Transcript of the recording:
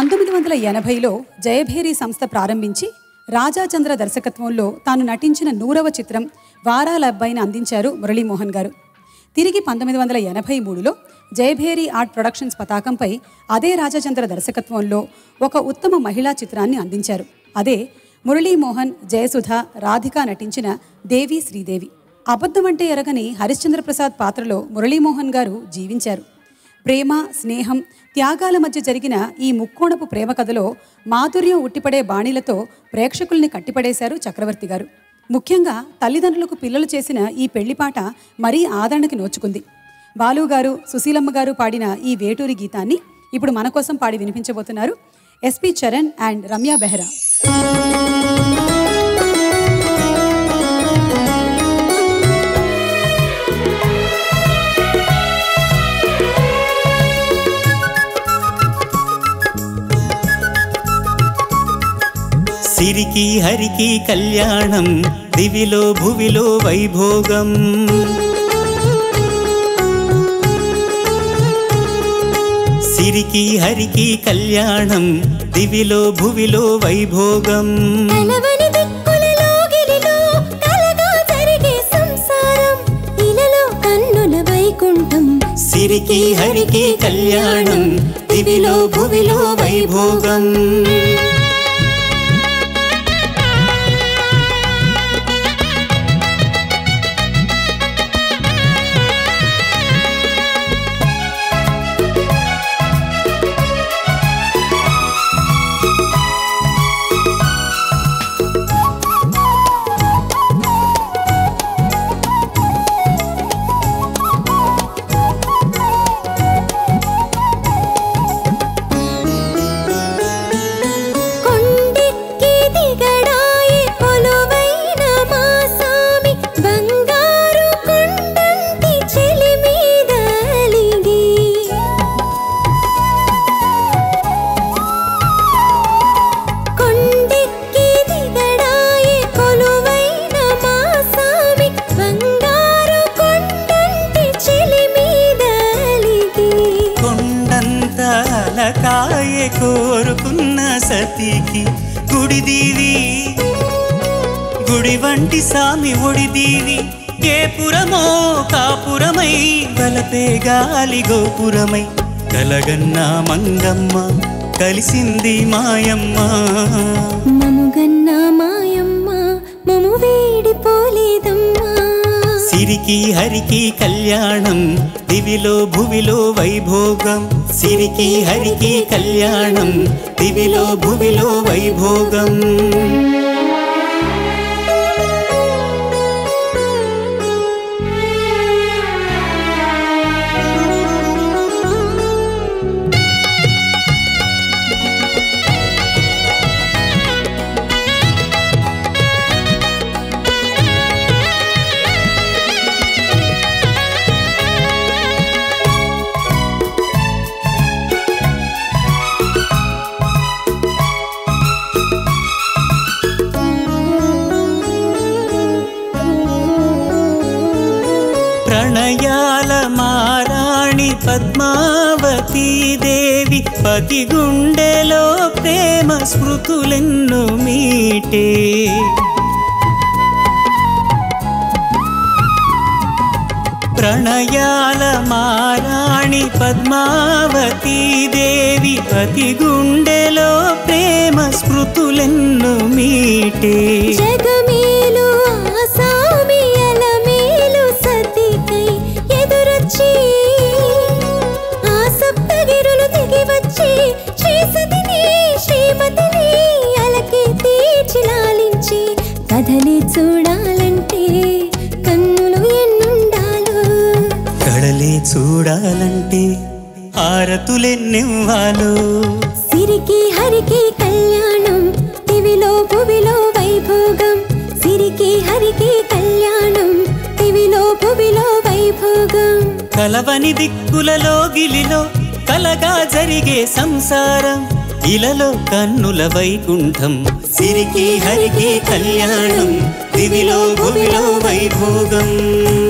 పంతొమ్మిది వందల ఎనభైలో జయభేరి సంస్థ ప్రారంభించి రాజాచంద్ర దర్శకత్వంలో తాను నటించిన నూరవ చిత్రం వారాల అబ్బాయిని అందించారు మురళీమోహన్ గారు తిరిగి పంతొమ్మిది వందల ఎనభై మూడులో జయభేరి ఆర్ట్ ప్రొడక్షన్స్ పతాకంపై అదే రాజచంద్ర దర్శకత్వంలో ఒక ఉత్తమ మహిళా చిత్రాన్ని అందించారు అదే మురళీమోహన్ జయసుధ రాధిక నటించిన దేవి శ్రీదేవి అబద్ధమంటే ఎరగని హరిశ్చంద్ర ప్రసాద్ పాత్రలో మురళీమోహన్ గారు జీవించారు ప్రేమ స్నేహం త్యాగాల మధ్య జరిగిన ఈ ముక్కోణపు ప్రేమ కథలో మాధుర్యం ఉట్టిపడే బాణీలతో ప్రేక్షకుల్ని కట్టిపడేశారు చక్రవర్తి గారు ముఖ్యంగా తల్లిదండ్రులకు పిల్లలు చేసిన ఈ పెళ్లిపాట మరీ ఆదరణకి నోచుకుంది బాలు గారు సుశీలమ్మ గారు పాడిన ఈ వేటూరి గీతాన్ని ఇప్పుడు మన కోసం పాడి వినిపించబోతున్నారు ఎస్పి చరణ్ అండ్ రమ్య బెహ్రా సిరికి హరికి కళ్యాణం దివిలో భువిలో వైభోగం సిరికి హరికి కళ్యాణం దివిలో భువిలో వైభోగం కలవని దిక్కులలో గిరిలో కలగా జరిగే సంసారం ఇలలో కన్నుల వైకుంఠం సిరికి హరికి కళ్యాణం దివిలో భువిలో వైభోగం కొండెక్కి దిగడాయి కొలువైన మా సామి బంగారు కొండంటి చెలి మీద అలిగి కొండెక్కి దిగడాయి కొలువైన మా సామి బంగారు కొండంటి చెలి మీద అలిగి కొండంత అలకాయే కోరుకున్న సతికి గుడిదీవి గుడి వంటి సామి ఒడిదీవి ఏ పురమో కాపురమై బలపే గాలి గోపురమై కలగన్న మంగమ్మ కలిసింది మాయమ్మ మముగన్న మాయమ్మ మము వేడిపోలేదమ్మా సిరికి హరికి కళ్యాణం దివిలో భువిలో వైభోగం సిరికి హరికి కళ్యాణం దివిలో భువిలో వైభోగం ప్రణయాల మారాణి పద్మావతీ దేవి పతి గుండెలో ప్రేమ స్మృతులెన్ను మీటే ప్రణయాల మారాణి పద్మావతీ దేవి పతి గుండెలో ప్రేమ స్మృతులెన్ను మీటే జగమేలు ఆసామి అలమేలు సతికై ఎదురొచ్చి ఆ సప్తగిరులు దిగి వచ్చి శ్రీసతిని శ్రీమతిని అలకి తీర్చి లాలించి కథని చూడాలంటే కన్నులు ఎన్నుండాలో కడలే చూడాలంటే ఆరతులెన్నెవ్వాలో సిరికి హరికి కళ్యాణం దివిలో భువిలో వైభోగం సిరికి హరికి కళ్యాణం దివిలో భువిలో వైభోగం కలవని దిక్కులలో గిలిలో కలగా జరిగే సంసారం ఇలలో కన్నుల వైకుంఠం సిరికి హరికి కళ్యాణం దివిలో భువిలో వైభోగం